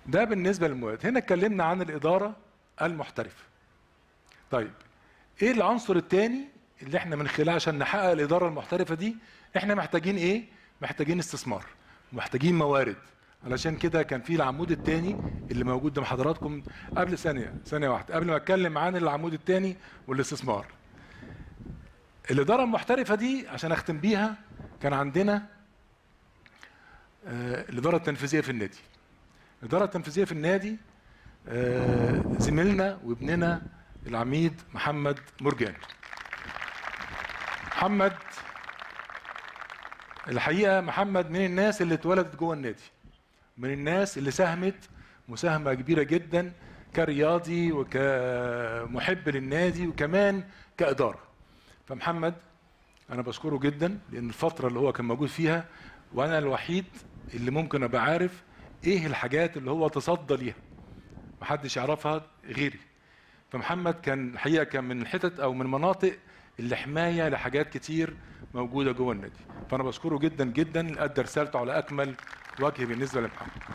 ده بالنسبه للمواد هنا اتكلمنا عن الاداره المحترفه طيب ايه العنصر الثاني اللي احنا من خلاله عشان نحقق الاداره المحترفه دي احنا محتاجين ايه محتاجين استثمار محتاجين موارد علشان كده كان في العمود الثاني اللي موجود قدام حضراتكم قبل ثانيه ثانيه واحده قبل ما اتكلم عن العمود الثاني والاستثمار الاداره المحترفه دي عشان اختم بيها كان عندنا آه، الاداره التنفيذيه في النادي الاداره التنفيذيه في النادي آه، زميلنا وابننا العميد محمد مرجان محمد الحقيقه محمد من الناس اللي اتولدت جوه النادي من الناس اللي ساهمت مساهمه كبيره جدا كرياضي وكمحب للنادي وكمان كاداره فمحمد انا بشكره جدا لان الفتره اللي هو كان موجود فيها وانا الوحيد اللي ممكن ابقى عارف ايه الحاجات اللي هو تصدى ليها محدش يعرفها غيري فمحمد كان الحقيقه كان من الحتت او من المناطق اللي حمايه لحاجات كتير موجوده جوه النادي فانا بشكره جدا جدا ادى رسالته على اكمل وجه بالنسبه لمحمد